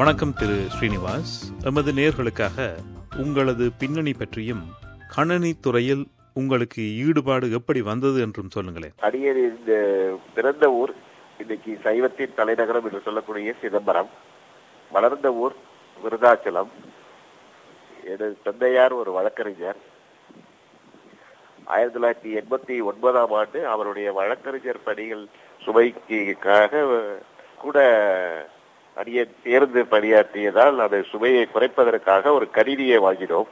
வணக்கம் திரு ஸ்ரீனிவாஸ் எமது நேர்களுக்காக உங்களது பின்னணி பற்றியும் கணனி துறையில் உங்களுக்கு ஈடுபாடு எப்படி வந்தது என்றும் சொல்லுங்களேன் அடியேன் இந்த பிறந்த ஊர் இன்னைக்கு சைவத்தின் தலைநகரம் என்று சொல்லக்கூடிய சிதம்பரம் வளர்ந்த ஊர் விருதாச்சலம் எனது தந்தையார் ஒரு வழக்கறிஞர் ஆயிரத்தி தொள்ளாயிரத்தி எண்பத்தி ஒன்பதாம் ஆண்டு அவருடைய வழக்கறிஞர் பணிகள் சுமைக்காக கூட அடியேன் சேர்ந்து பணியாற்றியதால் அதை சுமையை குறைப்பதற்காக ஒரு கணினியை வாங்கினோம்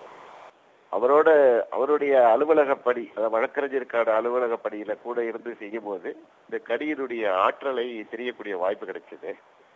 அவரோட அவருடைய அலுவலக பணி அதாவது வழக்கறிஞருக்கான அலுவலக பணியில கூட இருந்து செய்யும் போது இந்த கணியினுடைய ஆற்றலை தெரியக்கூடிய வாய்ப்பு கிடைச்சது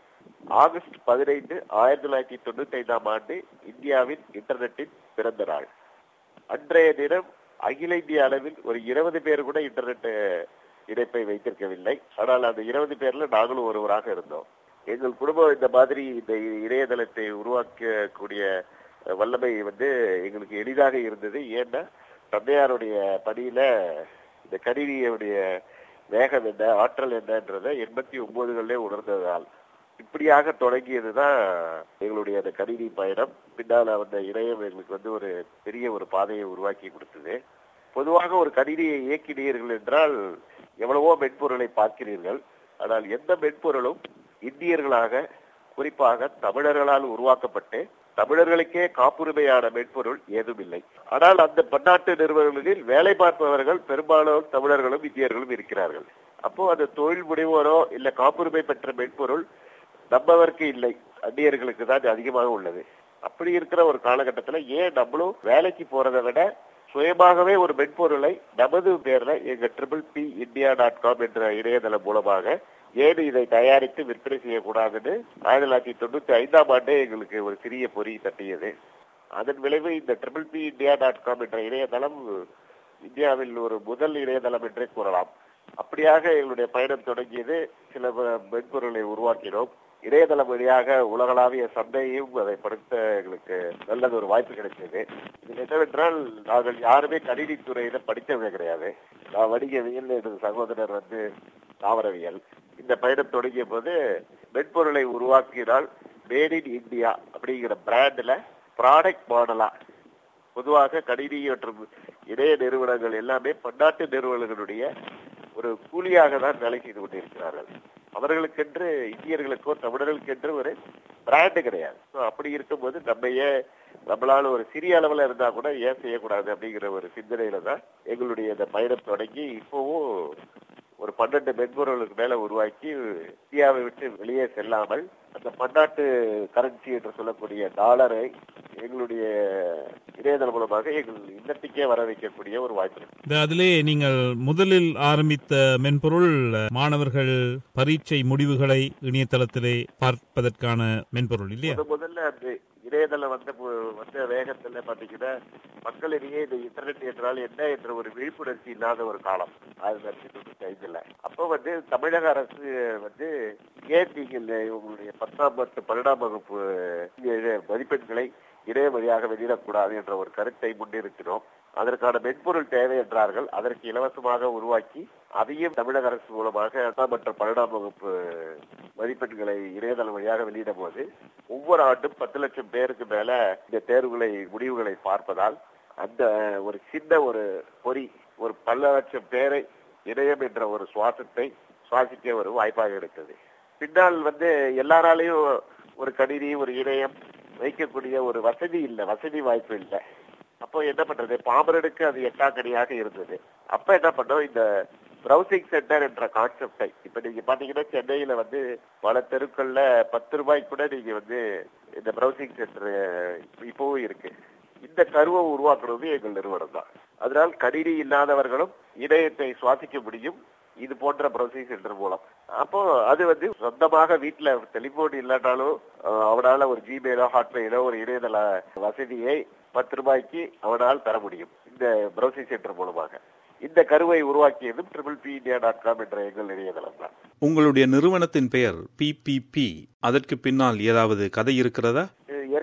ஆகஸ்ட் பதினைந்து ஆயிரத்தி தொள்ளாயிரத்தி தொண்ணூத்தி ஐந்தாம் ஆண்டு இந்தியாவின் இன்டர்நெட்டின் பிறந்த நாள் அன்றைய தினம் அகில இந்திய அளவில் ஒரு இருபது பேர் கூட இன்டர்நெட் இணைப்பை வைத்திருக்கவில்லை ஆனால் அந்த இருபது பேர்ல நாங்களும் ஒருவராக இருந்தோம் எங்கள் குடும்பம் இந்த மாதிரி இந்த இணையதளத்தை உருவாக்கக்கூடிய வல்லமை வந்து எங்களுக்கு எளிதாக இருந்தது ஏன்னா தந்தையாருடைய பணியில இந்த கணினியுடைய வேகம் என்ன ஆற்றல் என்னன்றதை எண்பத்தி ஒன்பதுகளிலே உணர்ந்ததால் இப்படியாக தொடங்கியதுதான் எங்களுடைய அந்த கணினி பயணம் பின்னால வந்த இணையம் எங்களுக்கு வந்து ஒரு பெரிய ஒரு பாதையை உருவாக்கி கொடுத்தது பொதுவாக ஒரு கணினியை இயக்கினீர்கள் என்றால் எவ்வளவோ மென்பொருளை பார்க்கிறீர்கள் ஆனால் எந்த மென்பொருளும் இந்தியர்களாக குறிப்பாக தமிழர்களால் உருவாக்கப்பட்டு தமிழர்களுக்கே காப்புரிமையான மென்பொருள் ஏதும் இல்லை ஆனால் அந்த பன்னாட்டு நிறுவனங்களில் வேலை பார்ப்பவர்கள் பெரும்பாலும் தமிழர்களும் இந்தியர்களும் இருக்கிறார்கள் அப்போ அந்த தொழில் முனைவோரோ இல்ல காப்புரிமை பெற்ற மென்பொருள் நம்மவருக்கு இல்லை அந்நியர்களுக்கு தான் அதிகமாக உள்ளது அப்படி இருக்கிற ஒரு காலகட்டத்துல ஏன் நம்மளும் வேலைக்கு போறதை விட சுயமாகவே ஒரு மென்பொருளை நமது பேர்ல எங்க triple B India dot com என்ற இணையதளம் மூலமாக ஏன் இதை தயாரித்து விற்பனை செய்யக்கூடாதுன்னு ஆயிரத்தி தொள்ளாயிரத்தி தொண்ணூத்தி ஐந்தாம் ஆண்டே எங்களுக்கு ஒரு சிறிய பொறி தட்டியது அதன் விளைவு இந்த triple B India dot com என்ற இணையதளம் இந்தியாவில் ஒரு முதல் இணையதளம் என்றே கூறலாம் அப்படியாக எங்களுடைய பயணம் தொடங்கியது சில மென்பொருளை உருவாக்கினோம் இணையதளம் வழியாக உலகளாவிய சந்தையும் அதை படுத்த எங்களுக்கு நல்லது ஒரு வாய்ப்பு கிடைச்சது இது என்னவென்றால் நாங்கள் யாருமே கணினி துறையில படித்தவங்க கிடையாது நான் வணிகவியல் எனது சகோதரர் வந்து தாவரவியல் இந்த பயணம் தொடங்கிய போது மென்பொருளை உருவாக்கினால் மேட் இன் இந்தியா அப்படிங்கிற பிராண்ட்ல ப்ராடக்ட் மாடலா பொதுவாக கணினி மற்றும் இணைய நிறுவனங்கள் எல்லாமே பன்னாட்டு நிறுவனங்களுடைய ஒரு கூலியாக தான் வேலை செய்து கொண்டிருக்கிறார்கள் அவர்களுக்கென்று இந்தியர்களுக்கோ தமிழர்களுக்கென்று ஒரு பிராண்டு கிடையாது அப்படி இருக்கும்போது நம்ம ஏன் நம்மளால ஒரு சிறிய அளவுல இருந்தா கூட ஏன் செய்யக்கூடாது அப்படிங்கிற ஒரு சிந்தனையில தான் எங்களுடைய இந்த பயணம் தொடங்கி இப்போவும் ஒரு பன்னெண்டு மென்பொருளுக்கு மேல உருவாக்கி இந்தியாவை விட்டு வெளியே செல்லாமல் அந்த பன்னாட்டு கரன்சி என்று சொல்லக்கூடிய டாலரை எங்களுடைய இணையதளம் மூலமாக எங்கள் இல்லத்துக்கே வர வைக்கக்கூடிய ஒரு வாய்ப்பு அதிலே நீங்கள் முதலில் ஆரம்பித்த மென்பொருள் மாணவர்கள் பரீட்சை முடிவுகளை இணையதளத்திலே பார்ப்பதற்கான மென்பொருள் இல்லையா முதல்ல அந்த இணையதளம் வந்த வந்த வேகத்துல பாத்தீங்கன்னா மக்களிடையே இந்த இன்டர்நெட் என்றால் என்ன என்ற ஒரு விழிப்புணர்ச்சி இல்லாத ஒரு காலம் ஆயிரத்தி தொள்ளாயிரத்தி தொண்ணூத்தி ஐந்துல அப்போ வந்து தமிழக அரசு வந்து ஏன் நீங்கள் உங்களுடைய பத்தாம் மற்றும் பன்னெண்டாம் வகுப்பு மதிப்பெண்களை இணைய வழியாக வெளியிடக்கூடாது என்ற ஒரு கருத்தை முன்னிறுத்தினோம் அதற்கான மென்பொருள் தேவை என்றார்கள் அதற்கு இலவசமாக உருவாக்கி அதையும் தமிழக அரசு மூலமாக எட்டாம் மற்றும் பன்னெண்டாம் வகுப்பு மதிப்பெண்களை இணையதளம் வழியாக வெளியிடும் போது ஒவ்வொரு ஆண்டும் பத்து லட்சம் பேருக்கு மேல இந்த தேர்வுகளை முடிவுகளை பார்ப்பதால் அந்த ஒரு சின்ன ஒரு பொறி ஒரு பல லட்சம் பேரை இணையம் என்ற ஒரு சுவாசத்தை சுவாசிக்க ஒரு வாய்ப்பாக எடுத்தது பின்னால் வந்து எல்லாராலையும் ஒரு கணினி ஒரு இணையம் வைக்கக்கூடிய ஒரு வசதி இல்லை வசதி வாய்ப்பு இல்லை அப்போ என்ன பண்றது பாமரனுக்கு அது எட்டாக்கடியாக இருந்தது அப்ப என்ன பண்ணோம் இந்த பிரவுசிங் சென்டர் என்ற கான்செப்டை இப்ப நீங்க பாத்தீங்கன்னா சென்னையில வந்து பல தெருக்கள்ல பத்து ரூபாய்க்கு கூட நீங்க வந்து இந்த பிரவுசிங் சென்டர் இப்பவும் இருக்கு இந்த கருவை உருவாக்குறது எங்கள் நிறுவனம் தான் அதனால் கணினி இல்லாதவர்களும் இணையத்தை சுவாசிக்க முடியும் இது போன்ற ப்ரௌசிங் சென்டர் மூலம் அப்போ அது வந்து சொந்தமாக வீட்டுல டெலிபோன் இல்லாட்டாலும் அவனால ஒரு ஜிமெயிலோ ஹாட்மெயிலோ ஒரு இணையதள வசதியை பத்து ரூபாய்க்கு அவனால் பெற முடியும் இந்த ப்ரௌசிங் சென்டர் மூலமாக இந்த கருவை உருவாக்கியதும் triple B India dot com என்ற எங்கள் இணையதளம் தான் உங்களுடைய நிறுவனத்தின் பெயர் பிபிபி அதற்கு பின்னால் ஏதாவது கதை இருக்கிறதா ஏற்கனவே சொன்ன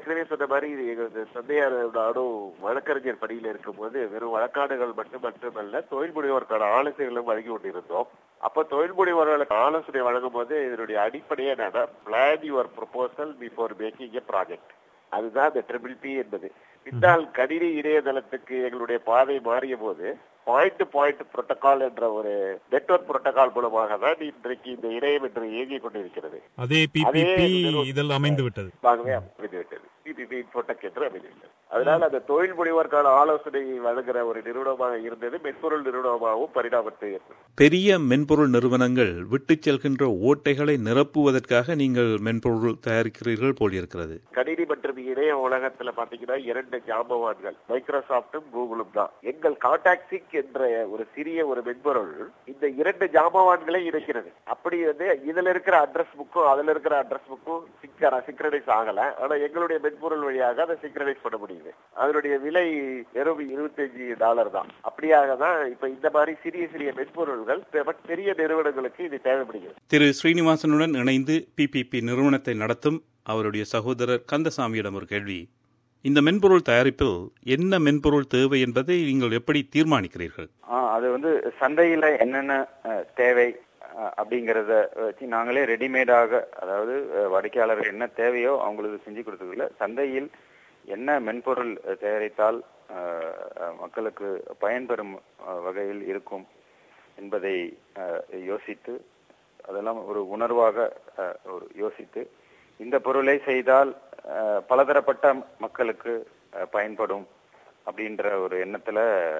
சொன்ன மாதிரி இது எங்க தந்தையார் நானும் வழக்கறிஞர் பணியில் இருக்கும்போது வெறும் வழக்காடுகள் மட்டும் மட்டுமல்ல தொழில் முனைவோருக்கான ஆலோசனைகளும் வழங்கி கொண்டிருந்தோம் அப்ப தொழில் முனைவோர்களுக்கு ஆலோசனை வழங்கும் போது இதனுடைய அடிப்படையே என்னன்னா plan your proposal before making a project அதுதான் இந்த ட்ரிபிள் பி என்பது பின்னால் கணினி இணையதளத்துக்கு எங்களுடைய பாதை மாறிய போது பாயிண்ட் டு பாயிண்ட் புரோட்டோகால் என்ற ஒரு நெட்வொர்க் புரோட்டோகால் மூலமாக தான் இன்றைக்கு இந்த இணையம் என்று இயங்கிக் கொண்டிருக்கிறது அதே பிபிபி இதில் அமைந்து விட்டது ஆகவே அமைந்துவிட்டது பிபிபி இன்ஃபோடெக் என்று அமைந்துவிட்டது அதனால அந்த தொழில் முனைவோருக்கான ஆலோசனை வழங்குகிற ஒரு நிறுவனமாக இருந்தது மென்பொருள் நிறுவனமாகவும் பரிணாமத்தை ஏற்பட்டது பெரிய மென்பொருள் நிறுவனங்கள் விட்டுச் செல்கின்ற ஓட்டைகளை நிரப்புவதற்காக நீங்கள் மென்பொருள் தயாரிக்கிறீர்கள் போல் இருக்கிறது கணினி மற்றும் இணைய உலகத்துல பாத்தீங்கன்னா இரண்டு ஜாம்பவான்கள் மைக்ரோசாப்டும் கூகுளும் தான் எங்கள் கான்டாக்ட் சிக் என்ற ஒரு சிறிய ஒரு மென்பொருள் இந்த இரண்டு ஜாம்பவான்களை இணைக்கிறது அப்படி வந்து இதுல இருக்கிற அட்ரஸ் புக்கும் அதுல இருக்கிற அட்ரஸ் புக்கும் சிக்கரா சிக்ரனைஸ் ஆகல ஆனா எங்களுடைய மென்பொருள் வழியாக அதை சிக்ரனைஸ் பண்ண முடியுது அதனுடைய விலை வெறும் இருபத்தஞ்சு டாலர் தான் அப்படியாக தான் இப்ப இந்த மாதிரி சிறிய சிறிய மென்பொருள்கள் பெ- பெரிய நிறுவனங்களுக்கு இது தேவைப்படுகிறது திரு ஸ்ரீனிவாசனுடன் இணைந்து பிபிபி நிறுவனத்தை நடத்தும் அவருடைய சகோதரர் கந்தசாமியிடம் ஒரு கேள்வி இந்த மென்பொருள் தயாரிப்பில் என்ன மென்பொருள் தேவை என்பதை நீங்கள் எப்படி தீர்மானிக்கிறீர்கள் ஆ, அது வந்து சந்தையில என்னென்ன அஹ், தேவை அஹ், அப்படிங்கறத வச்சு நாங்களே ரெடிமேடாக அதாவது அஹ், வாடிக்கையாளர்கள் என்ன தேவையோ அவங்களுக்கு செஞ்சு கொடுத்ததில்ல சந்தையில் என்ன மென்பொருள் அஹ், தயாரித்தால் அஹ், அஹ், மக்களுக்கு பயன்பெறும் அஹ், வகையில் இருக்கும் என்பதை அஹ், யோசித்து அதெல்லாம் ஒரு உணர்வாக அஹ், ஒரு யோசித்து இந்த பொருளை செய்தால் அஹ், பலதரப்பட்ட மக்களுக்கு அஹ், பயன்படும் அப்படின்ற ஒரு எண்ணத்துல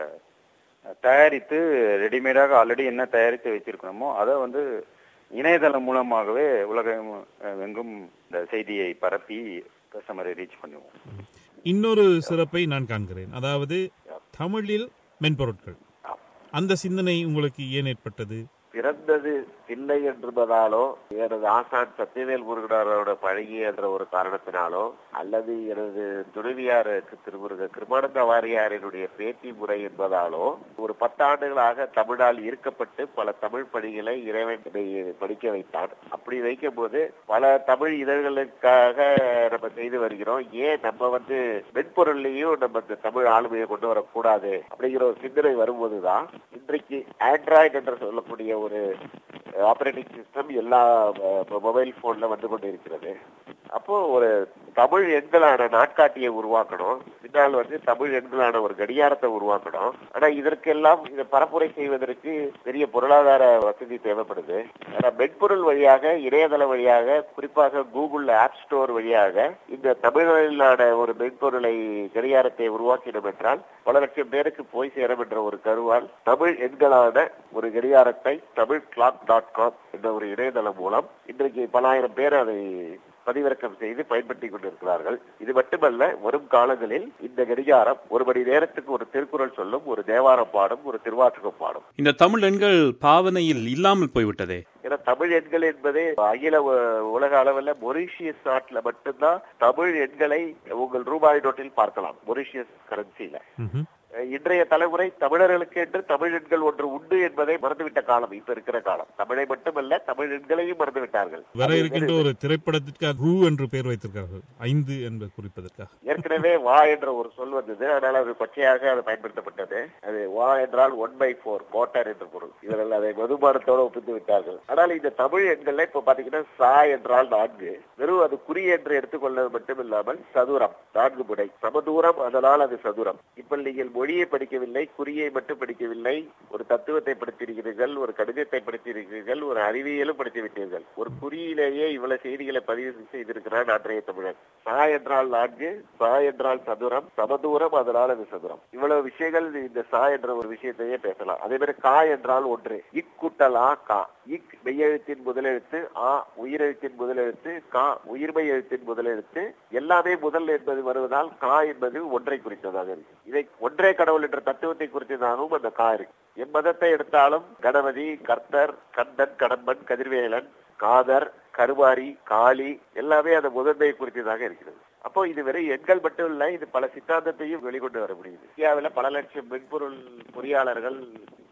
அஹ், தயாரித்து ரெடிமேடாக ஆல்ரெடி என்ன தயாரித்து வச்சிருக்கணுமோ அதை வந்து இணையதளம் மூலமாகவே உலகம் அஹ், எங்கும் இந்த செய்தியை பரப்பி கஸ்டமரை ரீச் பண்ணுவோம் இன்னொரு சிறப்பை நான் காண்கிறேன் அதாவது தமிழில் மென்பொருட்கள் அந்த சிந்தனை உங்களுக்கு ஏன் ஏற்பட்டது பிறந்தது தில்லை என்பதாலோ எனது ஆசான் சத்தியவேல் முருகனாரோட பழகி என்ற ஒரு காரணத்தினாலோ அல்லது எனது துணைவியார் திருமுருக கிருமானந்த வாரியாரினுடைய பேட்டி முறை என்பதாலோ ஒரு பத்தாண்டுகளாக தமிழால் ஈர்க்கப்பட்டு பல தமிழ் பணிகளை இறைவன் என்னை படிக்க வைத்தான் அப்படி வைக்கும் போது பல தமிழ் இதழ்களுக்காக நம்ம செய்து வருகிறோம் ஏன் நம்ம வந்து மென்பொருள்லையும் நம்ம இந்த தமிழ் ஆளுமையை கொண்டு வரக்கூடாது அப்படிங்கிற ஒரு சிந்தனை வரும்போதுதான் இன்றைக்கு ஆண்ட்ராய்டு என்று சொல்லக்கூடிய ஒரு ஆபரேட்டிங் சிஸ்டம் எல்லா மொபைல் போன்ல வந்து கொண்டு இருக்கிறது அப்போ ஒரு தமிழ் எண்களான நாட்காட்டியை உருவாக்கணும் பின்னால் வந்து தமிழ் எண்களான ஒரு கடிகாரத்தை உருவாக்கணும் ஆனா இதற்கெல்லாம் இதை பரப்புரை செய்வதற்கு பெரிய பொருளாதார வசதி தேவைப்படுது ஆனா மென்பொருள் வழியாக இணையதள வழியாக குறிப்பாக கூகுள் ஆப் ஸ்டோர் வழியாக இந்த தமிழிலான ஒரு மென்பொருளை கடிகாரத்தை உருவாக்கினோம் என்றால் பல லட்சம் பேருக்கு போய் சேரும் என்ற ஒரு கருவால் தமிழ் எண்களான ஒரு கடிகாரத்தை தமிழ் கிளாக் டாட் காம் என்ற ஒரு இணையதளம் மூலம் இன்றைக்கு பலாயிரம் பேர் அதை பதிவிறக்கம் செய்து பயன்படுத்திக் கொண்டிருக்கிறார்கள் இது மட்டுமல்ல வரும் காலங்களில் இந்த கடிகாரம் ஒரு மணி நேரத்துக்கு ஒரு திருக்குறள் சொல்லும் ஒரு தேவாரம் பாடும் ஒரு திருவாசகம் பாடும் இந்த தமிழ் எண்கள் பாவனையில் இல்லாமல் போய்விட்டதே ஏன்னா தமிழ் எண்கள் என்பது அகில உ- உலக அளவில் மொரிஷியஸ் நாட்டுல மட்டும்தான் தமிழ் எண்களை உங்கள் ரூபாய் நோட்டில் பார்க்கலாம் மொரிஷியஸ் கரன்சில ம்ஹும். இன்றைய தலைமுறை தமிழர்களுக்கு என்று தமிழ் எண்கள் ஒன்று உண்டு என்பதை மறந்துவிட்ட காலம் இப்ப இருக்கிற காலம் தமிழை மட்டுமல்ல தமிழ் எண்களையும் மறந்து விட்டார்கள் வர இருக்கின்ற ஒரு திரைப்படத்திற்கு ரூ என்று பெயர் வைத்திருக்கிறார்கள் ஐந்து என்று குறிப்பதற்காக ஏற்கனவே வா என்ற ஒரு சொல் வந்தது ஆனால் அது பச்சையாக அது பயன்படுத்தப்பட்டது அது வா என்றால் ஒன் பை போர் கோட்டர் என்று பொருள் இவர்கள் அதை மதுபானத்தோடு ஒப்பித்து விட்டார்கள் ஆனால் இந்த தமிழ் எண்கள்ல இப்ப பாத்தீங்கன்னா சா என்றால் நான்கு வெறும் அது குறி என்று எடுத்துக்கொள்வது மட்டும் இல்லாமல் சதுரம் நான்கு முனை சமதூரம் அதனால் அது சதுரம் இப்ப நீங்கள் மொழியை படிக்கவில்லை குறியை மட்டும் படிக்கவில்லை ஒரு தத்துவத்தை படித்திருக்கிறீர்கள் ஒரு கடிதத்தை படித்திருக்கிறீர்கள் ஒரு அறிவியலும் படித்து விட்டீர்கள் ஒரு குறியிலேயே இவ்வளவு செய்திகளை பதிவு செய்திருக்கிறான் அன்றைய தமிழன் சா என்றால் நான்கு சா என்றால் சதுரம் சமதூரம் அதனால் அது சதுரம் இவ்வளவு விஷயங்கள் இந்த சா என்ற ஒரு விஷயத்தையே பேசலாம் அதே மாதிரி கா என்றால் ஒன்று இக் கூட்டல் ஆ கா இக் மெய்யெழுத்தின் முதலெழுத்து ஆ உயிரெழுத்தின் முதலெழுத்து கா உயிர்மை எழுத்தின் முதலெழுத்து எல்லாமே முதல் என்பது வருவதால் கா என்பது ஒன்றை குறித்ததாக இருக்கு இதை ஒன்றே கடவுள் என்ற தத்துவத்தை குறித்ததாகவும் அந்த கா இருக்கு எம்மதத்தை எடுத்தாலும் கணபதி கர்த்தர் கந்தன் கடம்பன் கதிர்வேலன் காதர் கருவாரி காளி எல்லாமே அந்த முதன்மையை குறித்ததாக இருக்கிறது அப்போ இது வெறும் எண்கள் மட்டும் இல்ல இது பல சித்தாந்தத்தையும் வெளிக்கொண்டு வர முடியுது இந்தியாவில் பல லட்சம் மென்பொருள் பொறியாளர்கள்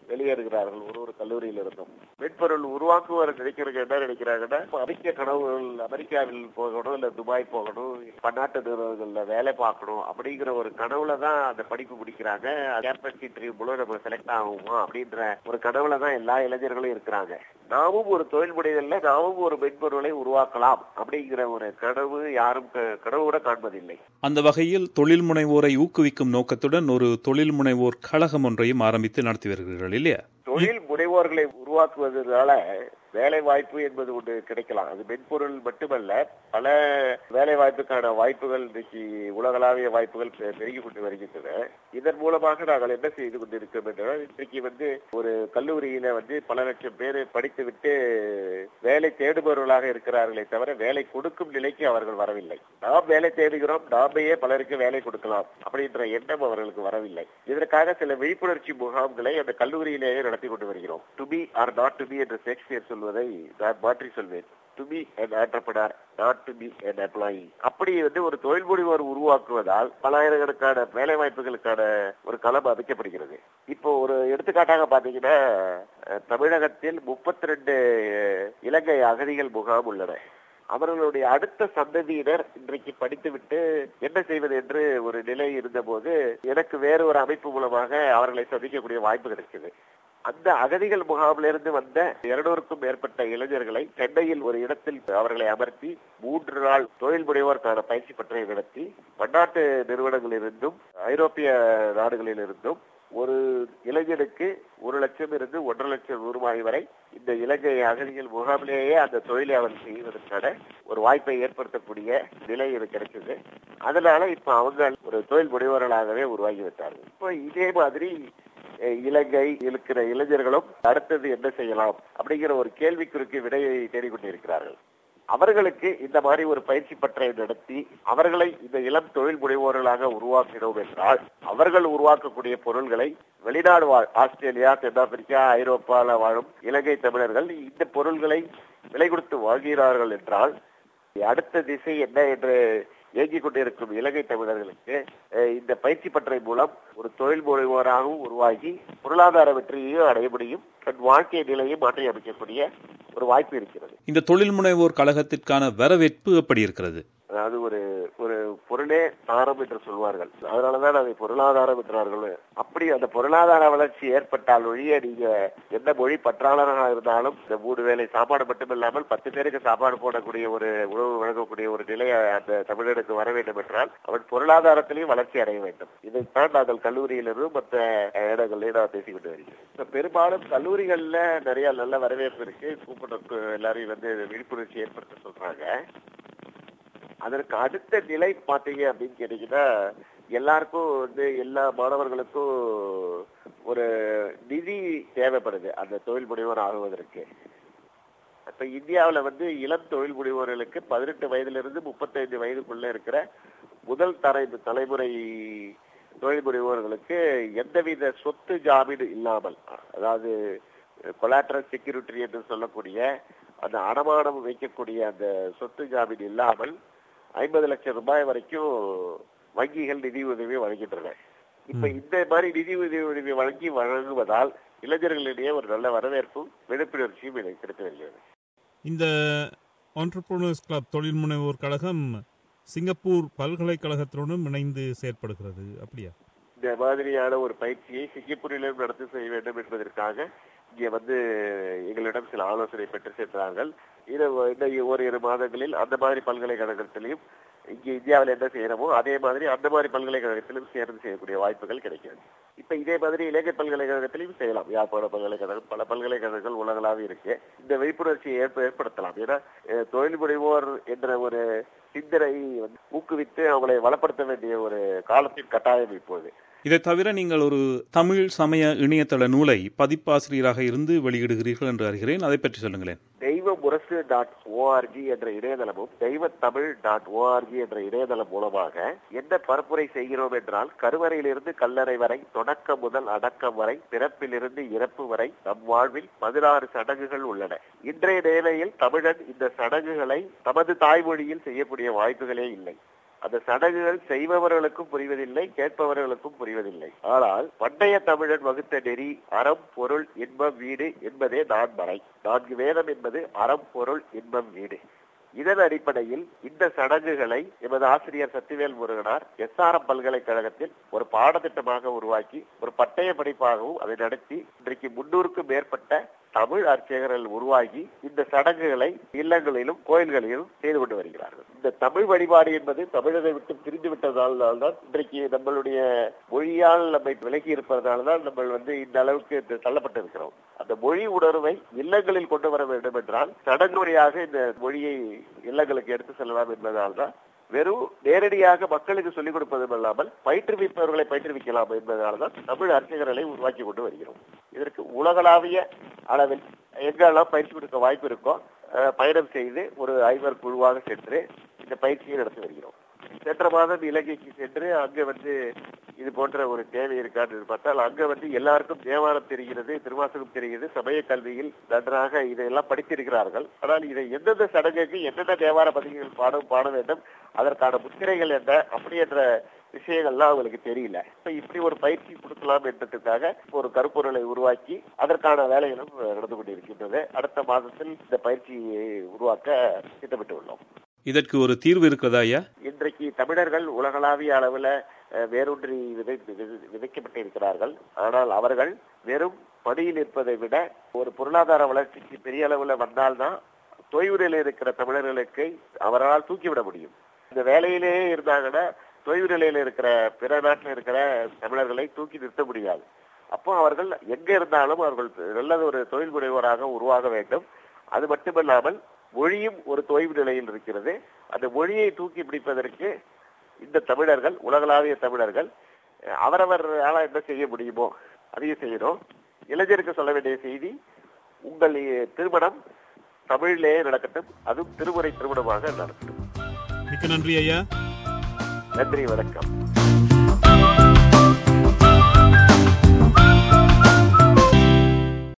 வெளியேறுகிறார்கள் ஒரு ஒரு கல்லூரியில் இருந்தும் மென்பொருள் உருவாக்குவார் நினைக்கிறவங்க என்ன நினைக்கிறாங்கன்னா அமெரிக்க கனவுகள் அமெரிக்காவில் போகணும் இல்ல துபாய் போகணும் பன்னாட்டு நிறுவனங்கள்ல வேலை பார்க்கணும் அப்படிங்கிற ஒரு கனவுல தான் அந்த படிப்பு முடிக்கிறாங்க கேம்பஸ் இன்டர்வியூ மூலம் நம்ம செலக்ட் ஆகுமா அப்படின்ற ஒரு கனவுல தான் எல்லா இளைஞர்களும் இருக்கிறாங்க நாமும் ஒரு தொழில் முனைதல்ல நாமும் ஒரு மென்பொருளை உருவாக்கலாம் அப்படிங்கிற ஒரு கனவு யாரும் க- கனவு கூட காண்பதில்லை அந்த வகையில் தொழில் முனைவோரை ஊக்குவிக்கும் நோக்கத்துடன் ஒரு தொழில் முனைவோர் கழகம் ஒன்றையும் ஆரம்பித்து நடத்தி வருகிறீர்கள் இல்லையா தொழில் முனைவோர்களை உருவாக்குவதனால வேலை வாய்ப்பு என்பது ஒன்று கிடைக்கலாம் அது மென்பொருள் மட்டுமல்ல பல வேலை வாய்ப்புக்கான வாய்ப்புகள் இன்னைக்கு உலகளாவிய வாய்ப்புகள் பெ- பெருகிக் கொண்டு வருகின்றன இதன் மூலமாக நாங்கள் என்ன செய்து கொண்டிருக்கிறோம் என்றால் இன்றைக்கு வந்து ஒரு கல்லூரியில வந்து பல லட்சம் பேர் படித்துவிட்டு வேலை தேடுபவர்களாக இருக்கிறார்களே தவிர வேலை கொடுக்கும் நிலைக்கு அவர்கள் வரவில்லை நாம் வேலை தேடுகிறோம் நாமையே பலருக்கு வேலை கொடுக்கலாம் அப்படின்ற எண்ணம் அவர்களுக்கு வரவில்லை இதற்காக சில விழிப்புணர்ச்சி முகாம்களை அந்த கல்லூரியிலேயே நடத்தி கொண்டு வருகிறோம் to be or not to be என்று ஷேக்ஸ்பியர் சொல்வதை நான் மாற்றி சொல்வேன் to be an entrepreneur not to be an employee அப்படி வந்து ஒரு தொழில் முனைவோர் உருவாக்குவதால் பலாயிரக்கணக்கான வேலை வாய்ப்புகளுக்கான ஒரு களம் அமைக்கப்படுகிறது இப்போ ஒரு எடுத்துக்காட்டாக பாத்தீங்கன்னா அஹ், தமிழகத்தில் முப்பத்தி ரெண்டு இலங்கை அகதிகள் முகாம் உள்ளன அவர்களுடைய அடுத்த சந்ததியினர் இன்றைக்கு படித்துவிட்டு என்ன செய்வது என்று ஒரு நிலை இருந்தபோது எனக்கு வேறு ஒரு அமைப்பு மூலமாக அவர்களை சந்திக்கக்கூடிய வாய்ப்பு கிடைச்சது அந்த அகதிகள் முகாமிலிருந்து வந்த இருநூறுக்கும் மேற்பட்ட இளைஞர்களை சென்னையில் ஒரு இடத்தில் அவர்களை அமர்த்தி மூன்று நாள் தொழில் முனைவோருக்கான பயிற்சி பட்டறை நடத்தி பன்னாட்டு நிறுவனங்களிலிருந்தும் ஐரோப்பிய நாடுகளிலிருந்தும் ஒரு இளைஞனுக்கு ஒரு லட்சம் இருந்து ஒன்றரை லட்சம் ரூபாய் வரை இந்த இலங்கை அகதிகள் முகாமிலேயே அந்த தொழிலை அவர் செய்வதற்கான ஒரு வாய்ப்பை ஏற்படுத்தக்கூடிய நிலை இது கிடைச்சது அதனால இப்ப அவங்க ஒரு தொழில் முனைவோர்களாகவே உருவாகி விட்டார்கள் இப்போ இதே மாதிரி அஹ், இலங்கை இருக்கிற இளைஞர்களும் அடுத்தது என்ன செய்யலாம் அப்படிங்கிற ஒரு கேள்விக்குறிக்கு விடையை தேடிக்கொண்டிருக்கிறார்கள் அவர்களுக்கு இந்த மாதிரி ஒரு பயிற்சி பட்டறை நடத்தி அவர்களை இந்த இளம் தொழில் முனைவோர்களாக உருவாக்கினோம் என்றால் அவர்கள் உருவாக்கக்கூடிய பொருள்களை வெளிநாடு வாழ் ஆஸ்திரேலியா தென்னாப்பிரிக்கா ஐரோப்பால வாழும் இலங்கை தமிழர்கள் இந்த பொருள்களை விலை கொடுத்து வாங்குகிறார்கள் என்றால் அடுத்த திசை என்ன என்று இயங்கிக் கொண்டிருக்கும் இலங்கை தமிழர்களுக்கு அஹ், இந்த பயிற்சி பட்டறை மூலம் ஒரு தொழில் முனைவோராகவும் உருவாகி பொருளாதார வெற்றியையும் அடைய முடியும் தன் வாழ்க்கை நிலையை மாற்றி அமைக்கக்கூடிய ஒரு வாய்ப்பு இருக்கிறது இந்த தொழில் முனைவோர் கழகத்திற்கான வரவேற்பு எப்படி இருக்கிறது அதாவது ஒரு ஒரு பொருளே தாரம் என்று சொல்வார்கள் அதனாலதான் அதை பொருளாதாரம் என்றார்கள் அப்படி அந்த பொருளாதார வளர்ச்சி ஏற்பட்டால் ஒழிய நீங்க எந்த மொழி பற்றாளராக இருந்தாலும் இந்த மூணு வேளை சாப்பாடு மட்டும் இல்லாமல் பத்து பேருக்கு சாப்பாடு போடக்கூடிய ஒரு உணவு வழங்கக்கூடிய ஒரு நிலை அந்த தமிழனுக்கு வர வேண்டும் என்றால் அவன் பொருளாதாரத்திலையும் வளர்ச்சி அடைய வேண்டும் இதைத்தான் நாங்கள் கல்லூரியிலிருந்து மற்ற இடங்களில் நான் பேசிக்கொண்டு வருகிறேன் இப்ப பெரும்பாலும் கல்லூரிகள்ல நிறைய நல்ல வரவேற்பு இருக்கு கூப்பிட்டு எல்லாரையும் வந்து விழிப்புணர்ச்சி ஏற்படுத்த சொல்றாங்க அதற்கு அடுத்த நிலை பாத்தீங்க அப்படின்னு கேட்டீங்கன்னா எல்லாருக்கும் வந்து எல்லா மாணவர்களுக்கும் ஒரு நிதி தேவைப்படுது அந்த தொழில் முனைவோர் ஆகுவதற்கு இப்ப இந்தியாவுல வந்து இளம் தொழில் முனைவோர்களுக்கு பதினெட்டு வயதிலிருந்து முப்பத்தைந்து வயதுக்குள்ள இருக்கிற முதல் தலை தலைமுறை தொழில் முனைவோர்களுக்கு எந்தவித சொத்து ஜாமீன் இல்லாமல் அதாவது கொலாட்ரல் செக்யூரிட்டி என்று சொல்லக்கூடிய அந்த அடமானம் வைக்கக்கூடிய அந்த சொத்து ஜாமீன் இல்லாமல் ஐம்பது லட்சம் ரூபாய் வரைக்கும் வங்கிகள் நிதி உதவி வழங்குகின்றன இப்ப இந்த மாதிரி நிதி உதவி வழங்கி வழங்குவதால் இளைஞர்களிடையே ஒரு நல்ல வரவேற்பும் விழிப்புணர்ச்சியும் எனக்கு கிடைத்து வருகிறது இந்த ஆண்டர்பிரினர்ஸ் கிளப் தொழில் முனைவோர் கழகம் சிங்கப்பூர் பல்கலைக்கழகத்துடனும் இணைந்து செயற்படுகிறது அப்படியா இந்த மாதிரியான ஒரு பயிற்சியை சிங்கப்பூரிலும் நடத்தி செய்ய வேண்டும் என்பதற்காக இங்கே வந்து எங்களிடம் சில ஆலோசனை பெற்று சென்றார்கள் இது இந்த ஓரிரு மாதங்களில் அந்த மாதிரி பல்கலைக்கழகத்திலையும் இங்கே இந்தியாவில் என்ன செய்யறோமோ அதே மாதிரி அந்த மாதிரி பல்கலைக்கழகத்திலும் சேர்ந்து செய்யக்கூடிய வாய்ப்புகள் கிடைக்கிறது இப்ப இதே மாதிரி இலங்கை பல்கலைக்கழகத்திலையும் செய்யலாம் யாழ்ப்பாண பல்கலைக்கழகம் பல பல்கலைக்கழகங்கள் உலகளாவே இருக்கு இந்த விழிப்புணர்ச்சியை ஏற்ப ஏற்படுத்தலாம் ஏன்னா அஹ், தொழில் முனைவோர் என்ற ஒரு சிந்தனை வந்து ஊக்குவித்து அவங்களை வளப்படுத்த வேண்டிய ஒரு காலத்தின் கட்டாயம் இப்போது இதை தவிர நீங்கள் ஒரு தமிழ் சமய இணையதள நூலை பதிப்பாசிரியராக இருந்து வெளியிடுகிறீர்கள் என்று அறிகிறேன் அதை பற்றி சொல்லுங்களேன் தெய்வ முரசு டாட் ஓஆர்ஜி என்ற இணையதளமும் தெய்வ தமிழ் டாட் ஓஆர்ஜி என்ற இணையதளம் மூலமாக என்ன பரப்புரை செய்கிறோம் என்றால் கருவறையிலிருந்து கல்லறை வரை தொடக்கம் முதல் அடக்கம் வரை பிறப்பிலிருந்து இறப்பு வரை நம் வாழ்வில் பதினாறு சடங்குகள் உள்ளன இன்றைய நிலையில் தமிழன் இந்த சடங்குகளை தமது தாய்மொழியில் செய்யக்கூடிய வாய்ப்புகளே இல்லை அந்த சடங்குகள் செய்பவர்களுக்கும் புரிவதில்லை கேட்பவர்களுக்கும் புரிவதில்லை ஆனால் பண்டைய தமிழன் வகுத்த நெறி அறம் பொருள் இன்பம் வீடு என்பதே நான்மறை நான்கு வேதம் என்பது அறம் பொருள் இன்பம் வீடு இதன் அடிப்படையில் இந்த சடங்குகளை எமது ஆசிரியர் சத்திவேல் முருகனார் எஸ்ஆர்எம் பல்கலைக்கழகத்தில் ஒரு பாடத்திட்டமாக உருவாக்கி ஒரு பட்டய படிப்பாகவும் அதை நடத்தி இன்றைக்கு முன்னூறுக்கும் மேற்பட்ட தமிழ் அர்ச்சகர்கள் உருவாகி இந்த சடங்குகளை இல்லங்களிலும் கோயில்களிலும் செய்து கொண்டு வருகிறார்கள் இந்த தமிழ் வழிபாடு என்பது தமிழரை விட்டு பிரிந்து விட்டதால் தான் இன்றைக்கு நம்மளுடைய மொழியால் நம்மை விலகி இருப்பதனால தான் நம்ம வந்து இந்த அளவுக்கு இது தள்ளப்பட்டிருக்கிறோம் அந்த மொழி உணர்வை இல்லங்களில் கொண்டு வர வேண்டும் என்றால் சடங்குமுறையாக இந்த மொழியை இல்லங்களுக்கு எடுத்து செல்லலாம் என்பதால் தான் வெறும் நேரடியாக மக்களுக்கு சொல்லிக் கொடுப்பதும் இல்லாமல் பயிற்றுவிப்பவர்களை பயிற்றுவிக்கலாம் என்பதனால்தான் தமிழ் அர்ச்சகர்களை உருவாக்கி கொண்டு வருகிறோம் இதற்கு உலகளாவிய அளவில் எங்கெல்லாம் பயிற்சி கொடுக்க வாய்ப்பு இருக்கோ அஹ், பயணம் செய்து ஒரு ஐவர் குழுவாக சென்று இந்த பயிற்சியை நடத்தி வருகிறோம் சென்ற மாதம் இலங்கைக்கு சென்று அங்க வந்து இது போன்ற ஒரு தேவை இருக்கான்னு பார்த்தால் அங்க வந்து எல்லாருக்கும் தேவாரம் தெரிகிறது திருவாசகம் தெரிகிறது சமய கல்வியில் நன்றாக இதையெல்லாம் படித்திருக்கிறார்கள் ஆனால் இதை எந்தெந்த சடங்குக்கு எந்தெந்த தேவார பதிவுகள் பாட பாட வேண்டும் அதற்கான முத்திரைகள் என்ன அப்படி என்ற விஷயங்கள்லாம் அவங்களுக்கு தெரியல இப்ப இப்படி ஒரு பயிற்சி கொடுக்கலாம் என்றதுக்காக ஒரு கருப்பொருளை உருவாக்கி அதற்கான வேலைகளும் நடந்து கொண்டிருக்கின்றது அடுத்த மாதத்தில் இந்த பயிற்சியை உருவாக்க திட்டமிட்டு உள்ளோம் இதற்கு ஒரு தீர்வு இருக்கிறதா ஐயா இன்றைக்கு தமிழர்கள் உலகளாவிய அளவுல அஹ், வேரூன்றி விதை விதை- விதைக்கப்பட்டிருக்கிறார்கள் ஆனால் அவர்கள் வெறும் படியில் இருப்பதை விட ஒரு பொருளாதார வளர்ச்சிக்கு பெரிய அளவுல வந்தால்தான் தொய்வு நிலையில் இருக்கிற தமிழர்களுக்கு அவரால் தூக்கிவிட முடியும் இந்த வேலையிலேயே இருந்தாங்கன்னா தொய்வு நிலையில இருக்கிற பிற நாட்டில் இருக்கிற தமிழர்களை தூக்கி நிறுத்த முடியாது அப்போ அவர்கள் எங்க இருந்தாலும் அவர்கள் நல்ல ஒரு தொழில் முனைவோராக உருவாக வேண்டும் அது மட்டுமல்லாமல் மொழியும் ஒரு தொய்வு நிலையில் இருக்கிறது அந்த மொழியை தூக்கி பிடிப்பதற்கு இந்த தமிழர்கள் உலகளாவிய தமிழர்கள் அஹ், அவரவரால என்ன செய்ய முடியுமோ அதையும் செய்யணும் இளைஞருக்கு சொல்ல வேண்டிய செய்தி உங்கள் இ- திருமணம் தமிழிலேயே நடக்கட்டும் அதுவும் திருமுறை திருமணமாக நடக்கட்டும் மிக்க நன்றி ஐயா நன்றி வணக்கம்